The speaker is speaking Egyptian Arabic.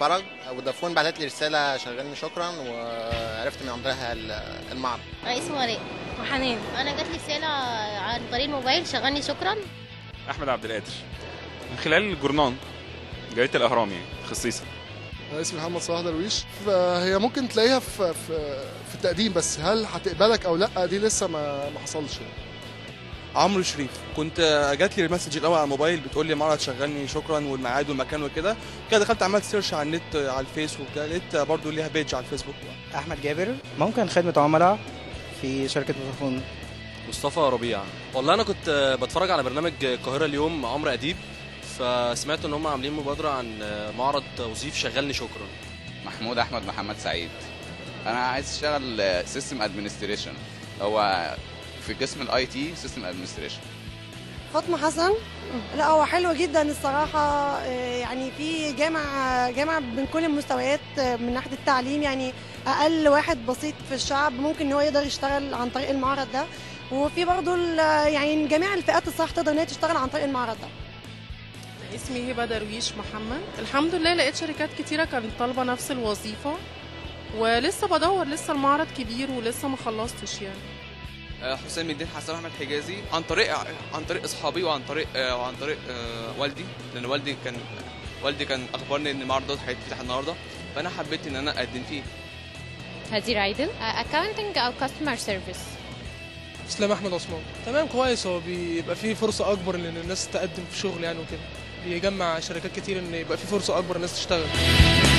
بتفرج فودافون بعتت لي رساله شغلني شكرا وعرفت من عن طريقها المعرض اسمه ولاء وحنان انا جات لي رساله عن طريق الموبايل شغلني شكرا احمد عبد القادر من خلال الجورنان جريده الاهرام يعني خصيصا أنا اسمي محمد صلاح درويش فهي ممكن تلاقيها في في في التقديم بس هل هتقبلك او لا دي لسه ما ما حصلش يعني. عمرو شريف كنت جات لي المسج الاول على الموبايل بتقول لي معرض شغلني شكرا والميعاد والمكان وكده كده دخلت عملت سيرش على النت على الفيس وكده لقيت برضه ليها بيج على الفيسبوك احمد جابر ممكن خدمه عملاء في شركه فودافون مصطفى ربيع والله انا كنت بتفرج على برنامج القاهره اليوم مع عمرو اديب فسمعت ان هم عاملين مبادره عن معرض توظيف شغلني شكرا محمود احمد محمد سعيد انا عايز اشتغل سيستم ادمنستريشن هو في قسم الاي تي سيستم ادمنستريشن فاطمه حسن لا هو حلو جدا الصراحه يعني في جامع جامع من كل المستويات من ناحيه التعليم يعني اقل واحد بسيط في الشعب ممكن ان هو يقدر يشتغل عن طريق المعرض ده وفي برضه يعني جميع الفئات الصح تقدر ان هي تشتغل عن طريق المعرض ده اسمي هبه درويش محمد الحمد لله لقيت شركات كتيره كانت طالبه نفس الوظيفه ولسه بدور لسه المعرض كبير ولسه ما خلصتش يعني حسام الدين حسن احمد حجازي عن طريق عن طريق اصحابي وعن طريق وعن طريق والدي لان والدي كان والدي كان اخبرني ان المعرض ده هيتفتح النهارده فانا حبيت ان انا اقدم فيه هدير عيدل اكاونتنج او كاستمر سيرفيس اسلام احمد عثمان تمام كويس هو بيبقى فيه فرصه اكبر ان الناس تقدم في شغل يعني وكده بيجمع شركات كتير ان يبقى فيه فرصه اكبر الناس تشتغل